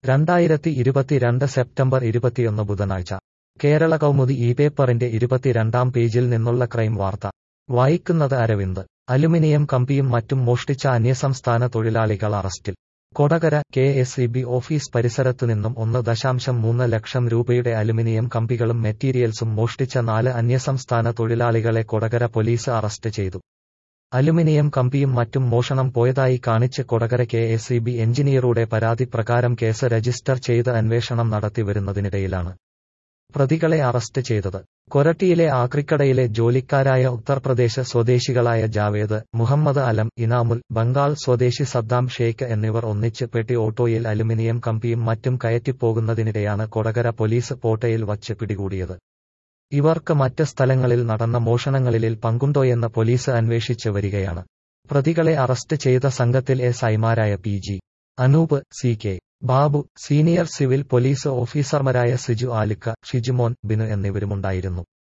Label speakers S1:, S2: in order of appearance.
S1: രണ്ടായിരത്തി ഇരുപത്തിരണ്ട് സെപ്റ്റംബർ ഇരുപത്തിയൊന്ന് ബുധനാഴ്ച കേരള കൗമുദി ഈ പേപ്പറിന്റെ ഇരുപത്തിരണ്ടാം പേജിൽ നിന്നുള്ള ക്രൈം വാർത്ത വായിക്കുന്നത് അരവിന്ദ് അലുമിനിയം കമ്പിയും മറ്റും മോഷ്ടിച്ച അന്യസംസ്ഥാന തൊഴിലാളികൾ അറസ്റ്റിൽ Kodakara K S E B office പരിസരത്തുനിന്നും ഒന്ന് ദശാംശം മൂന്ന് ലക്ഷം രൂപയുടെ അലുമിനിയം കമ്പികളും മെറ്റീരിയൽസും മോഷ്ടിച്ച നാല് അന്യസംസ്ഥാന തൊഴിലാളികളെ കൊടകര പോലീസ് അറസ്റ്റ് ചെയ്തു അലുമിനിയം കമ്പിയും മറ്റും മോഷണം പോയതായി കാണിച്ച് Kodakara K S E B എഞ്ചിനീയറുടെ പരാതി പ്രകാരം കേസ് രജിസ്റ്റർ ചെയ്ത് അന്വേഷണം നടത്തി വരുന്നതിനിടയിലാണ് പ്രതികളെ അറസ്റ്റ് ചെയ്തത് കൊരട്ടിയിലെ ആക്രിക്കടയിലെ ജോലിക്കാരായ ഉത്തർപ്രദേശ് സ്വദേശികളായ ജാവേദ് മുഹമ്മദ് അലം ഇനാമുൽ ബംഗാൾ സ്വദേശി സദ്ദാം ഷേഖ് എന്നിവർ ഒന്നിച്ച് പെട്ടി ഓട്ടോയിൽ അലുമിനിയം കമ്പിയും മറ്റും കയറ്റിപ്പോകുന്നതിനിടെയാണ് കൊടകര പോലീസ് പോട്ടയിൽ വച്ച് പിടികൂടിയത് ഇവർക്ക് മറ്റ് സ്ഥലങ്ങളിൽ നടന്ന മോഷണങ്ങളിൽ പങ്കുണ്ടോയെന്ന് പോലീസ് അന്വേഷിച്ച് വരികയാണ് പ്രതികളെ അറസ്റ്റ് ചെയ്ത സംഘത്തിൽ എസ് ഐമാരായ P G Anoop C K Babu senior civil police ഓഫീസർമാരായ സിജു ആലിക്ക ഷിജുമോൻ ബിനു എന്നിവരുമുണ്ടായിരുന്നു